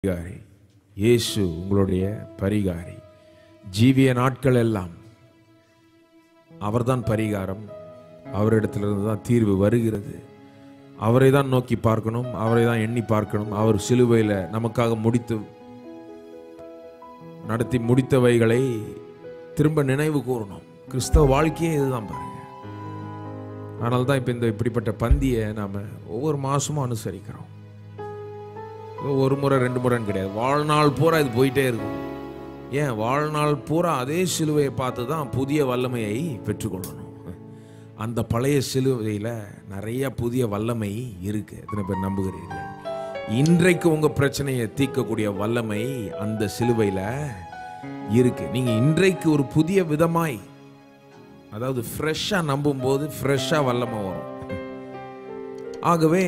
பரிகாரி இயேசு உங்களுடைய பரிகாரி ஜீவிய நாட்கள் எல்லாம் அவர்தான் பரிகாரம் அவரிடத்திலிருந்து தான் தீர்வு வருகிறது அவரை தான் நோக்கி பார்க்கணும் அவரை தான் எண்ணி பார்க்கணும் அவர் சிலுவையில் நமக்காக முடித்து நடத்தி முடித்தவைகளை திரும்ப நினைவு கூறணும் கிறிஸ்தவ வாழ்க்கையே இதுதான் பாருங்க அதனால தான் இப்போ இந்த இப்படிப்பட்ட பந்தியை நாம் ஒவ்வொரு மாதமும் அனுசரிக்கிறோம் ஒரு முறை ரெண்டு முறைன்னு கிடையாது வாழ்நாள் பூரா இது போயிட்டே இருக்கும் ஏன் வாழ்நாள் பூரா அதே சிலுவையை பார்த்து தான் புதிய வல்லமையை பெற்றுக்கொள்ளணும் அந்த பழைய சிலுவையில் நிறைய புதிய வல்லமை இருக்கு எத்தனை பேர் நம்புகிறீர்கள் இன்றைக்கு உங்க பிரச்சனையை தீர்க்கக்கூடிய வல்லமை அந்த சிலுவையில் இருக்கு நீங்க இன்றைக்கு ஒரு புதிய விதமாய் அதாவது ஃப்ரெஷ்ஷாக நம்பும்போது ஃப்ரெஷ்ஷாக வல்லமை வரும் ஆகவே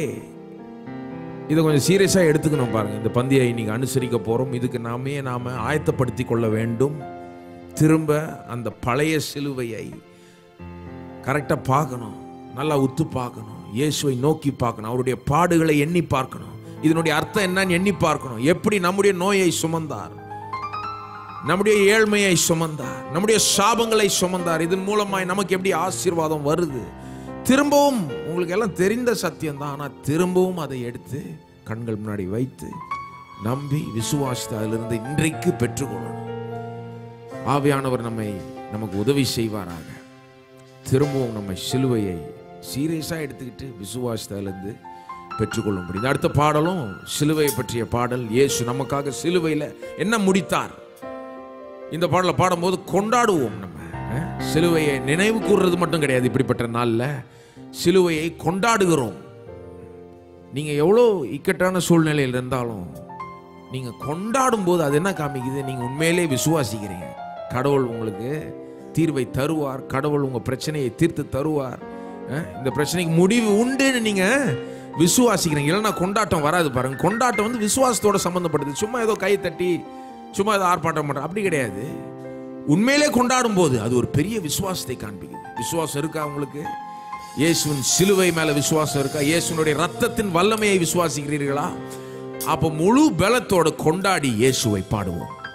இதை கொஞ்சம் சீரியஸாக எடுத்துக்கணும் பாருங்க இந்த பந்தியை இன்னைக்கு அனுசரிக்க போகிறோம் இதுக்கு நாமே நாம் ஆயத்தப்படுத்தி கொள்ள வேண்டும் திரும்ப அந்த பழைய சிலுவையை கரெக்டாக பார்க்கணும் நல்லா உத்து பார்க்கணும் இயேசுவை நோக்கி பார்க்கணும் அவருடைய பாடுகளை எண்ணி பார்க்கணும் இதனுடைய அர்த்தம் என்னன்னு எண்ணி பார்க்கணும் எப்படி நம்முடைய நோயை சுமந்தார் நம்முடைய ஏழ்மையை சுமந்தார் நம்முடைய சாபங்களை சுமந்தார் இதன் மூலமாய் நமக்கு எப்படி ஆசீர்வாதம் வருது திரும்பவும் உங்களுக்கு எல்லாம் தெரிந்த சத்தியம் தான் ஆனால் திரும்பவும் அதை எடுத்து கண்கள் முன்னாடி வைத்து நம்பி விசுவாசித்து அதிலிருந்து இன்றைக்கு பெற்றுக்கொள்ளணும் ஆவியானவர் நம்மை நமக்கு உதவி செய்வாராக திரும்பவும் நம்ம சிலுவையை சீரியஸாக எடுத்துக்கிட்டு விசுவாசத்திலிருந்து பெற்றுக்கொள்ள முடியும் அடுத்த பாடலும் சிலுவையை பற்றிய பாடல் இயேசு நமக்காக சிலுவையில் என்ன முடித்தார் இந்த பாடலை பாடும்போது கொண்டாடுவோம் நம்ம அஹ், சிலுவையை நினைவு கூறுறது மட்டும் கிடையாது இப்படிப்பட்ட நாளில் சிலுவையை கொண்டாடுகிறோம் நீங்க எவ்வளோ இக்கட்டான சூழ்நிலையில் இருந்தாலும் நீங்க கொண்டாடும் போது அது என்ன காமிக்குது நீங்க உண்மையிலே விசுவாசிக்கிறீங்க கடவுள் உங்களுக்கு தீர்வை தருவார் கடவுள் உங்க பிரச்சனையை தீர்த்து தருவார் அஹ், இந்த பிரச்சனைக்கு முடிவு உண்டுன்னு நீங்க விசுவாசிக்கிறீங்க இல்லைன்னா கொண்டாட்டம் வராது பாருங்க கொண்டாட்டம் வந்து விசுவாசத்தோட சம்பந்தப்படுது சும்மா ஏதோ கை தட்டி சும்மா ஏதோ ஆர்ப்பாட்டம் பண்ற அப்படி கிடையாது உண்மையிலே கொண்டாடும் போது அது ஒரு பெரிய விசுவாசத்தை காண்பிக்குது விசுவாசம் இருக்கா உங்களுக்கு இயேசுவின் சிலுவை மேல விசுவாசம் இருக்கா இயேசுனுடைய ரத்தத்தின் வல்லமையை விசுவாசிக்கிறீர்களா அப்ப முழு பலத்தோட கொண்டாடி இயேசுவை பாடுவோம்